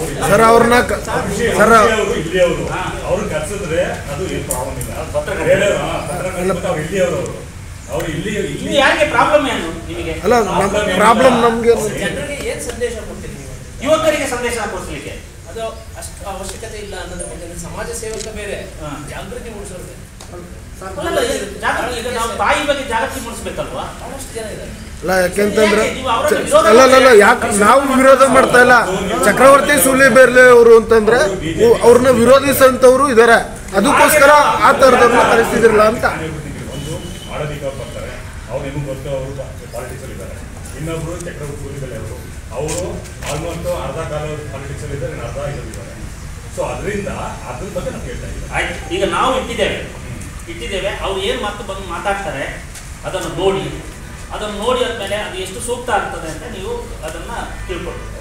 Sir ಅವ್ರನ್ನ ಕ- sir ಅವರು ಇಲ್ಲಿ ಅವರು ಅವ್ರು ಕರ್ಸಿದ್ರೆ ಅದು ಏನು ಪ್ರಾಬ್ಲಮ್ ಇಲ್ಲ ಪತ್ರಕರ್ತರು. ಹೇಳೋರು, ಹಾ, ಪತ್ರಕರ್ತರು ಅವ್ರು ಇಲ್ಲಿ ಅವರು ಅವರು ಇಲ್ಲಿ ಇಲ್ಲಿ ಇಲ್ಲಿ ಯಾರಿಗೆ ಪ್ರಾಬ್ಲಮ್ ಏನು ನಿಮಗೆ ಅಲ್ಲ ನಮ್ಮ ಪ್ರಾಬ್ಲಮ್ ನಮಗೆ ಜನರಿಗೆ ಏನ್ ಸಂದೇಶ ಕೊಡ್ತೀರಿ ನೀವು ಯುವಕರಿಗೆ ಸಂದೇಶ ಕೊಡಿಸ್ಲಿಕ್ಕೆ ಅದು ಅಷ್ಟು ಅವಶ್ಯಕತೆ ಇಲ್ಲ ಅನ್ನೋದ್ರ ಬಗ್ಗೆ ನೀವು ಸಮಾಜ ಸೇವಕ ಬೇರೆ ಹಾ. ಜಾಗೃತಿ ಮೂಡಿಸೋದು ಬೇರೆ. ಅಲ್ಲ, ಇದು ಜಾಗೃತಿ ಈಗ ನಾವು ತಾಯಿ ಬಗ್ಗೆ ಜಾಗೃತಿ ಮೂಡಿಸ್ಬೇಕಲ್ವಾ ಬಹಳಷ್ಟು ಜನ ಇದ್ದಾರೆ ಅಲ್ಲ ಯಾಕೆಂತಂದ್ರೆ ಯಾಕೆ ನೀವು ಅವರನ್ನ ಚ- ವಿರೋಧ ಅಲ್ಲ ಅಲ್ಲ ಅಲ್ಲ ಯಾಕೆ ನಾವು ವಿರೋಧ ಮಾಡ್ತಾ ಇಲ್ಲ ಚಕ್ರವರ್ತಿ ಸೂಲಿಬೇರ್ಲೆ ಅವರು ಅಂತಂದ್ರೆ ಉ- ಅವ್ರನ್ನ ವಿರೋಧಿಸಂತವ್ರು ಇದಾರೆ ಅದಕ್ಕೋಸ್ಕರ ಆ ಥರದವ್ರನ್ನ ಕಳಿಸ್ತಿದ್ರಲ್ಲ ಅಂತ ನಾನು ಹೇಳ್ಬಿಟ್ಟಿದ್ದೀನಿ. ಒಂದು ಆಡಳಿತ ಅವ್ರು ಬರ್ತಾರೆ ಅವ್ರು ನಿಮ್ಗೆ ಗೊತ್ತು ಅವರು ಪಾಲಿಟಿಕ್ಸ್ ಅಲ್ಲಿ ಇದ್ದಾರೆ ಇನ್ನೊಬ್ರು ಚಕ್ರವರ್ತಿ ಸೂಲಿಬೆಲೆ ಅವರು ಅವರು ಆಲ್ಮೋಸ್ಟ್ ಅರ್ಧ ಕಾಲ ಪಾಲಿಟಿಕ್ಸ್ ಅಲ್ಲಿ ಇದ್ದಾರೆ ಇನ್ನು ಅರ್ಧ ಇದಲ್ಲಿದ್ದಾರೆ ಸೊ ಅದರಿಂದ ಅದ್ರ ಬಗ್ಗೆ ನಾವು ಹೇಳ್ತಾ ಇದ್ದೀವಿ ಆಯ್ತು ಈಗ ನಾವು ಇಟ್ಟಿದ್ದೇವೆ ಇಟ್ಟಿದ್ದೇವೆ ಅವ್ರು ಏನು ಮಾತು ಬಂದು ಮಾತಾಡ್ತಾರೆ ಅದನ್ನು ನೋಡಿ ಅದನ್ನು ನೋಡಿ ಆದ್ಮೇಲೆ ಅದು ಎಷ್ಟು ಸೂಕ್ತ ಆಗ್ತದೆ ಅಂತ ನೀವು ಅದನ್ನ ತಿಳ್ಕೊಳ್ಬೇಕು